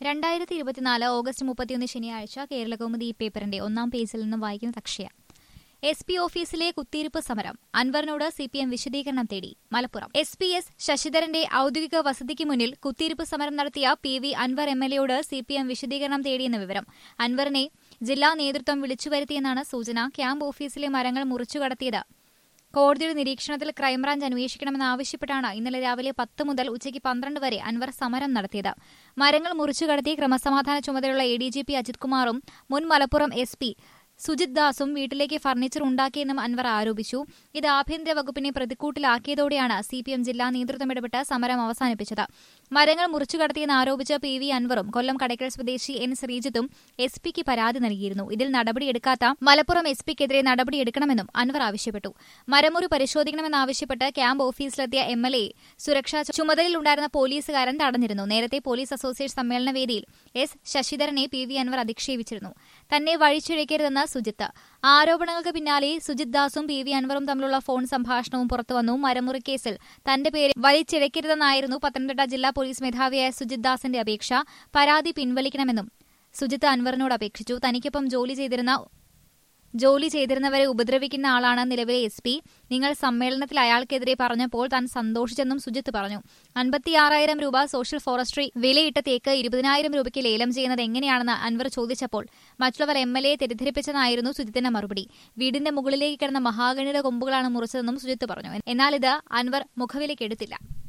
രണ്ടായിരത്തി ഇരുപത്തിനാല് ഓഗസ്റ്റ് മുപ്പത്തിയൊന്ന് ശനിയാഴ്ച കേരളകൗമുദി ഈ പേപ്പറിന്റെ ഒന്നാം പേജിൽ നിന്ന് വായിക്കുന്നത് അക്ഷയ എസ് പി ഓഫീസിലെ കുത്തിയിരിപ്പ് സമരം അൻവറിനോട് സി പി എം വിശദീകരണം തേടി മലപ്പുറം എസ് പി എസ് ശശിധരന്റെ ഔദ്യോഗിക വസതിക്ക് മുന്നിൽ കുത്തിയിരിപ്പ് സമരം നടത്തിയ P V Anvar M L എയോട് സി പി എം വിശദീകരണം തേടിയെന്ന വിവരം അൻവറിനെ ജില്ലാ നേതൃത്വം വിളിച്ചുവരുത്തിയെന്നാണ് സൂചന ക്യാമ്പ് ഓഫീസിലെ മരങ്ങൾ മുറിച്ചുകടത്തിയത് കോടതിയുടെ നിരീക്ഷണത്തിൽ ക്രൈംബ്രാഞ്ച് അന്വേഷിക്കണമെന്നാവശ്യപ്പെട്ടാണ് ഇന്നലെ രാവിലെ പത്ത് മുതൽ ഉച്ചയ്ക്ക് പന്ത്രണ്ട് വരെ അൻവർ സമരം നടത്തിയത് മരങ്ങൾ മുറിച്ചുകടത്തി ക്രമസമാധാന ചുമതലയുള്ള A D G P Ajith കുമാറും മുൻ മലപ്പുറം എസ് പി സുജിത് ദാസും വീട്ടിലേക്ക് ഫർണിച്ചർ ഉണ്ടാക്കിയെന്നും അൻവർ ആരോപിച്ചു ഇത് ആഭ്യന്തര വകുപ്പിനെ പ്രതിക്കൂട്ടിലാക്കിയതോടെയാണ് സി പി എം ജില്ലാ നേതൃത്വം ഇടപെട്ട് സമരം അവസാനിപ്പിച്ചത് മരങ്ങൾ മുറിച്ചു കടത്തിയെന്ന് ആരോപിച്ച പി വി അൻവറും കൊല്ലം കടയ്ക്കൽ സ്വദേശി എൻ ശ്രീജിത്തും എസ് പിക്ക് പരാതി നൽകിയിരുന്നു ഇതിൽ നടപടിയെടുക്കാത്ത മലപ്പുറം എസ് പിക്കെതിരെ നടപടിയെടുക്കണമെന്നും അൻവർ ആവശ്യപ്പെട്ടു മരമുറി പരിശോധിക്കണമെന്നാവശ്യപ്പെട്ട് ക്യാമ്പ് ഓഫീസിലെത്തിയ എം എൽ എ സുരക്ഷാ ചുമതലയിലുണ്ടായിരുന്ന പോലീസുകാരൻ തടഞ്ഞിരുന്നു നേരത്തെ പോലീസ് അസോസിയേറ്റ് സമ്മേളന വേദിയിൽ എസ് ശശിധരനെ പി വി അൻവർ അധിക്ഷേപിച്ചിരുന്നു തന്നെ വഴിച്ചിഴക്കരുതെന്ന് സുജിത്ത് ആരോപണങ്ങൾക്ക് പിന്നാലെ സുജിത് ദാസും പി വി അൻവറും തമ്മിലുള്ള ഫോൺ സംഭാഷണവും പുറത്തുവന്നു മരമുറി കേസിൽ തന്റെ പേര് വലിച്ചിഴക്കരുതെന്നായിരുന്നു പത്തനംതിട്ട ജില്ലാ പോലീസ് മേധാവിയായ സുജിത് ദാസിന്റെ അപേക്ഷ പരാതി പിൻവലിക്കണമെന്നും സുജിത്ത് അൻവറിനോട് അപേക്ഷിച്ചു തനിക്കൊപ്പം ജോലി ചെയ്തിരുന്ന ജോലി ചെയ്തിരുന്നവരെ ഉപദ്രവിക്കുന്ന ആളാണ് നിലവിലെ എസ് പി നിങ്ങൾ സമ്മേളനത്തിൽ അയാൾക്കെതിരെ പറഞ്ഞപ്പോൾ താൻ സന്തോഷിച്ചെന്നും സുജിത്ത് പറഞ്ഞു അൻപത്തിയാറായിരം രൂപ സോഷ്യൽ ഫോറസ്ട്രി വിലയിട്ട തേക്ക് ഇരുപതിനായിരം രൂപയ്ക്ക് ലേലം ചെയ്യുന്നത് എങ്ങനെയാണെന്ന് അൻവർ ചോദിച്ചപ്പോൾ മറ്റുള്ളവർ എം എൽ എ തെറ്റിദ്ധരിപ്പിച്ചെന്നായിരുന്നു സുജിത്തിന്റെ മറുപടി വീടിന്റെ മുകളിലേക്ക് കിടന്ന മഹാഗണിയുടെ കൊമ്പുകളാണ് മുറിച്ചതെന്നും സുജിത്ത് പറഞ്ഞു എന്നാൽ ഇത് അൻവർ മുഖവിലേക്കെടുത്തില്ല